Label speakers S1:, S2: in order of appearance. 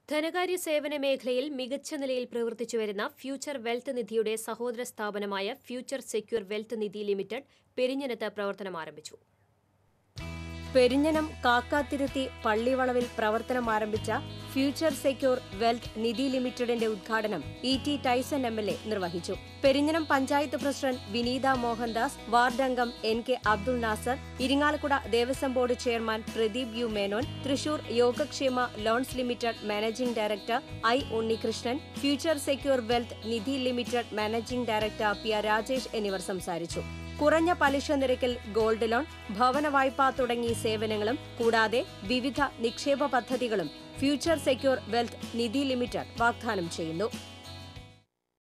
S1: ധനകാര്യ സേവന മേഖലയിൽ മികച്ച നിലയിൽ പ്രവർത്തിച്ചുവരുന്ന ഫ്യൂച്ചർ വെൽത്ത് നിധിയുടെ സഹോദര സ്ഥാപനമായ future secure wealth Nidhi limited പെരിഞ്ഞനത്ത് പ്രവർത്തനം ആരംഭിച്ചു
S2: പെരിഞ്ഞനം കാക്കാത്തിരുത്തി പള്ളിവളവിൽ പ്രവർത്തനം ആരംഭിച്ച ഫ്യൂച്ചർ സെക്യൂർ വെൽത്ത് നിധി ലിമിറ്റഡിന്റെ ഉദ്ഘാടനം E T Tyson M L A നിർവഹിച്ചു പെരിഞ്ഞനം പഞ്ചായത്ത് പ്രസിഡന്റ് വിനീത മോഹൻദാസ് വാർഡ് അംഗം N K Abdul Nasar Irinjalakuda Devaswom board chairman Pradeep U Menon Thrissur Yogakshema loans limited managing director I Unnikrishnan future secure wealth Nidhi limited managing director P R Rajesh എന്നിവർ സംസാരിച്ചു കുറഞ്ഞ പലിശ നിരക്കിൽ ഗോൾഡ് ലോൺ ഭവന വായ്പ തുടങ്ങി സേവനങ്ങളും കൂടാതെ വിവിധ നിക്ഷേപ പദ്ധതികളും future secure wealth Nidhi limited വാഗ്ദാനം ചെയ്യുന്നു